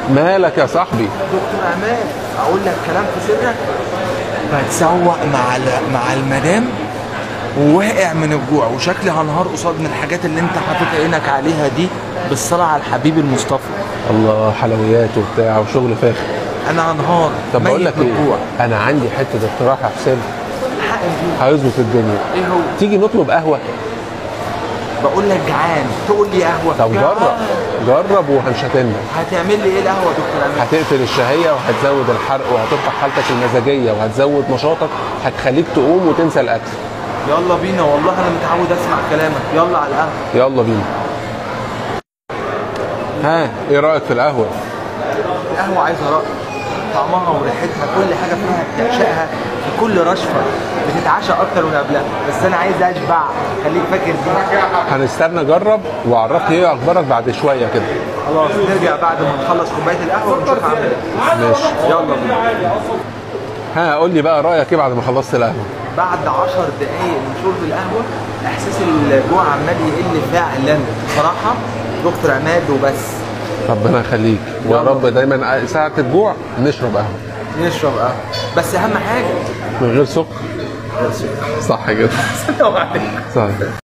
مالك يا صاحبي دكتور عماد اقول لك كلام في سرك بتسوق مع ال- مع المدام وواقع من الجوع وشكلي هنهار قصاد من الحاجات اللي انت حاطط عينك عليها دي بالصلاة على الحبيب المصطفى الله حلويات وبتاع وشغل فاخر انا هنهار طب بقول لك ميت من الجوع ايه انا عندي حته اقتراح يا حسين حق الجوع هيظبط الدنيا ايه هو تيجي نطلب قهوه بقول لك جعان تقول لي قهوه طب جعان. جرب جرب وهنشتمك هتعمل لي ايه القهوه يا دكتور عماد هتقتل الشهيه وهتزود الحرق وهترفع حالتك المزاجيه وهتزود نشاطك هتخليك تقوم وتنسى الاكل يلا بينا والله انا متعود اسمع كلامك يلا على القهوه يلا بينا ها ايه رايك في القهوه القهوه عايزه رأي طعمها وريحتها كل حاجه فيها بتعشقها في كل رشفه بتتعشى اكتر من قبلها بس انا عايز اشبع خليك فاكر دي هنستنى جرب وعرفني ايه اخبارك بعد شويه كده خلاص نرجع بعد ما نخلص كوبايه القهوه ونشوف عامل ايه ماشي يلا بينا ها قول لي بقى رايك ايه بعد ما خلصت القهوه بعد 10 دقايق من شرب القهوه احساس الجوع عمال يقل فعلا بصراحه دكتور عماد وبس ربنا يخليك ويا رب دايما ساعه الجوع نشرب قهوه نشرب قهوه بس اهم حاجه من غير سكر صح كده السلام عليكم صح